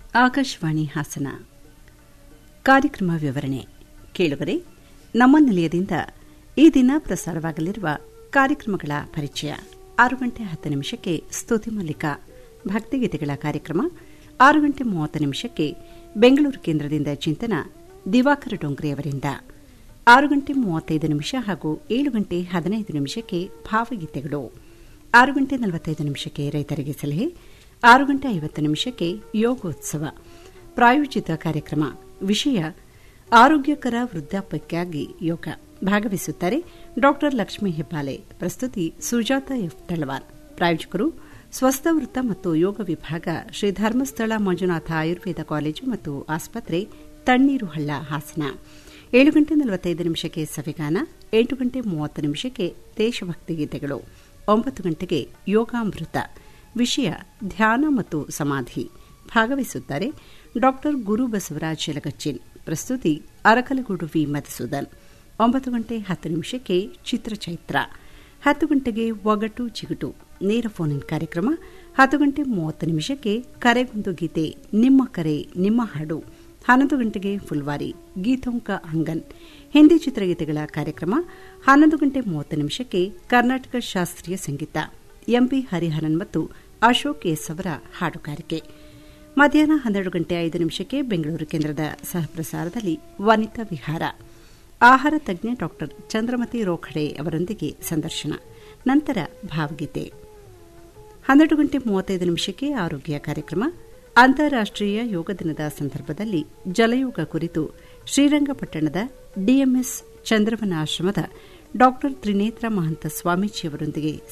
ಆಕಾಶವಾಣಿ ಹಾಸನ ಕಾರ್ಯಕ್ರಮ ವಿವರಣೆ ಕೇಳುಗರೆ ನಮ್ಮ ನಿಲಯದಿಂದ ಈ ದಿನ ಪ್ರಸಾರವಾಗಲಿರುವ ಕಾರ್ಯಕ್ರಮಗಳ ಪರಿಚಯ ಆರು ಗಂಟೆ ಹತ್ತು ನಿಮಿಷಕ್ಕೆ ಸ್ತುತಿ ಮಲ್ಲಿಕ ಭಕ್ತಿಗೀತೆಗಳ ಕಾರ್ಯಕ್ರಮ ಆರು ಗಂಟೆ ಮೂವತ್ತು ನಿಮಿಷಕ್ಕೆ ಬೆಂಗಳೂರು ಕೇಂದ್ರದಿಂದ ಚಿಂತನ ದಿವಾಕರ ಡೊಂಗ್ರೆ ಅವರಿಂದ ಆರು ಗಂಟೆ ಮೂವತ್ತೈದು ನಿಮಿಷ ಹಾಗೂ ಏಳು ಗಂಟೆ ಹದಿನೈದು ನಿಮಿಷಕ್ಕೆ ಭಾವಗೀತೆಗಳು ಆರು ಗಂಟೆ ನಲವತ್ತೈದು ನಿಮಿಷಕ್ಕೆ ರೈತರಿಗೆ ಸಲಹೆ ಆರು ಗಂಟೆ ಐವತ್ತು ನಿಮಿಷಕ್ಕೆ ಯೋಗೋತ್ಸವ ಪ್ರಾಯೋಜಿತ ಕಾರ್ಯಕ್ರಮ ವಿಷಯ ಆರೋಗ್ಯಕರ ವೃದ್ಧಾಪ್ಯಕ್ಕಾಗಿ ಯೋಗ ಭಾಗವಹಿಸುತ್ತಾರೆ ಡಾ ಲಕ್ಷ್ಮೀ ಹೆಬ್ಬಾಲೆ ಪ್ರಸ್ತುತಿ ಸುಜಾತ ಎಫ್ ತಳವಾರ್ ಪ್ರಾಯೋಜಕರು ಸ್ವಸ್ಥ ವೃತ್ತ ಮತ್ತು ಯೋಗ ವಿಭಾಗ ಶ್ರೀ ಧರ್ಮಸ್ಥಳ ಮಂಜುನಾಥ ಆಯುರ್ವೇದ ಕಾಲೇಜು ಮತ್ತು ಆಸ್ಪತ್ರೆ ತಣ್ಣೀರು ಹಳ್ಳ ಹಾಸನ ಏಳು ಗಂಟೆ ನಲವತ್ತೈದು ನಿಮಿಷಕ್ಕೆ ಸವಿಗಾನ ಎಂಟು ಗಂಟೆ ಮೂವತ್ತು ನಿಮಿಷಕ್ಕೆ ದೇಶಭಕ್ತಿ ಗೀತೆಗಳು ಒಂಬತ್ತು ಗಂಟೆಗೆ ಯೋಗಾಮೃತ ವಿಷಯ ಧ್ಯಾನ ಮತ್ತು ಸಮಾಧಿ ಭಾಗವಹಿಸುತ್ತಾರೆ ಡಾ ಗುರು ಬಸವರಾಜ್ ಯಲಗಚ್ಚಿನ್ ಪ್ರಸ್ತುತಿ ಅರಕಲಗೂಡು ವಿ ಮಧುಸೂದನ್ ಒಂಬತ್ತು ಗಂಟೆ ಹತ್ತು ನಿಮಿಷಕ್ಕೆ ಚಿತ್ರಚೈತ್ರ ಹತ್ತು ಗಂಟೆಗೆ ಒಗಟು ಚಿಗುಟು ನೇರ ಫೋನ್ ಇನ್ ಕಾರ್ಯಕ್ರಮ ಹತ್ತು ಗಂಟೆ ಮೂವತ್ತು ನಿಮಿಷಕ್ಕೆ ಕರೆಗೊಂದು ಗೀತೆ ನಿಮ್ಮ ಕರೆ ನಿಮ್ಮ ಹಾಡು ಹನ್ನೊಂದು ಗಂಟೆಗೆ ಫುಲ್ವಾರಿ ಗೀತೋಂಕ ಅಂಗನ್ ಹಿಂದಿ ಚಿತ್ರಗೀತೆಗಳ ಕಾರ್ಯಕ್ರಮ ಹನ್ನೊಂದು ಗಂಟೆ ಮೂವತ್ತು ನಿಮಿಷಕ್ಕೆ ಕರ್ನಾಟಕ ಶಾಸ್ತ್ರೀಯ ಸಂಗೀತ ಎಂಪಿ ಹರಿಹರನ್ ಮತ್ತು ಅಶೋಕ್ ಎಸ್ ಅವರ ಹಾಡುಗಾರಿಕೆ ಮಧ್ಯಾಹ್ನ ಹನ್ನೆರಡು ಗಂಟೆ ಐದು ನಿಮಿಷಕ್ಕೆ ಬೆಂಗಳೂರು ಕೇಂದ್ರದ ಸಹಪ್ರಸಾರದಲ್ಲಿ ವನಿತಾ ವಿಹಾರ ಆಹಾರ ತಜ್ಞೆ ಡಾ ಚಂದ್ರಮತಿ ರೋಖಡೆ ಅವರೊಂದಿಗೆ ಸಂದರ್ಶನ ನಂತರ ಭಾವಗೀತೆ ಹನ್ನೆರಡು ಗಂಟೆ ಮೂವತ್ತೈದು ನಿಮಿಷಕ್ಕೆ ಆರೋಗ್ಯ ಕಾರ್ಯಕ್ರಮ ಅಂತಾರಾಷ್ಟೀಯ ಯೋಗ ದಿನದ ಸಂದರ್ಭದಲ್ಲಿ ಜಲಯೋಗ ಕುರಿತು ಶ್ರೀರಂಗಪಟ್ಟಣದ ಡಿಎಂಎಸ್ ಚಂದ್ರವನ ಆಶ್ರಮದ ಡಾ ತ್ರಿನೇತ್ರ ಮಹಂತ ಸ್ವಾಮೀಜಿಯವರೊಂದಿಗೆ